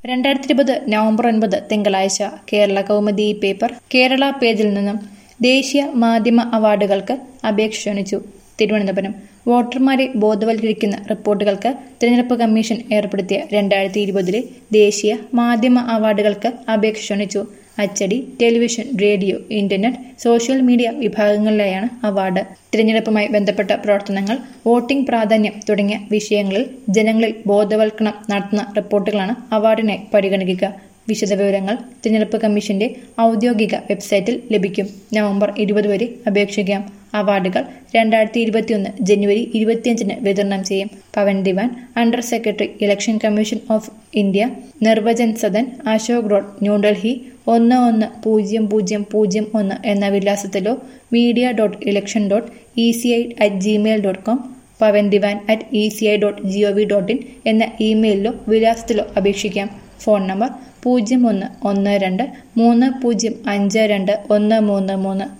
രണ്ടായിരത്തി ഇരുപത് നവംബർ ഒൻപത് തിങ്കളാഴ്ച കേരള കൗമുദി പേപ്പർ കേരള പേജിൽ നിന്നും ദേശീയ മാധ്യമ അവാർഡുകൾക്ക് അപേക്ഷ ക്ഷണിച്ചു തിരുവനന്തപുരം വോട്ടർമാരെ ബോധവൽക്കരിക്കുന്ന റിപ്പോർട്ടുകൾക്ക് തിരഞ്ഞെടുപ്പ് കമ്മീഷൻ ഏർപ്പെടുത്തിയ രണ്ടായിരത്തി ഇരുപതിലെ ദേശീയ മാധ്യമ അവാർഡുകൾക്ക് അപേക്ഷ ക്ഷണിച്ചു അച്ചടി television radio internet social media വിഭാഗങ്ങളിലായാണ് അവാർഡ് തിരഞ്ഞെടുപ്പുമായി ബന്ധപ്പെട്ട പ്രവർത്തനങ്ങൾ വോട്ടിംഗ് പ്രാധാന്യം തുടങ്ങിയ വിഷയങ്ങളിൽ ജനങ്ങളിൽ ബോധവൽക്കരണം നടത്തുന്ന റിപ്പോർട്ടുകളാണ് അവാർഡിനായി പരിഗണിക്കുക വിശദവിവരങ്ങൾ തിരഞ്ഞെടുപ്പ് കമ്മീഷന്റെ ഔദ്യോഗിക വെബ്സൈറ്റിൽ ലഭിക്കും നവംബർ ഇരുപത് വരെ അപേക്ഷിക്കാം അവാർഡുകൾ രണ്ടായിരത്തി ഇരുപത്തിയൊന്ന് ജനുവരി ഇരുപത്തിയഞ്ചിന് വിതരണം ചെയ്യും Pawan Diwan under secretary election commission of India Nirvachan Sadan Ashok road New Delhi ഒന്ന് ഒന്ന് പൂജ്യം പൂജ്യം പൂജ്യം ഒന്ന് എന്ന വിലാസത്തിലോ media dot election dot E C I at Gmail dot com Pawan Diwan at E C I dot G O V dot in എന്ന ഇമെയിലിലോ വിലാസത്തിലോ അപേക്ഷിക്കാം ഫോൺ നമ്പർ പൂജ്യം ഒന്ന് ഒന്ന് രണ്ട് മൂന്ന് പൂജ്യം അഞ്ച് രണ്ട് ഒന്ന് മൂന്ന് മൂന്ന്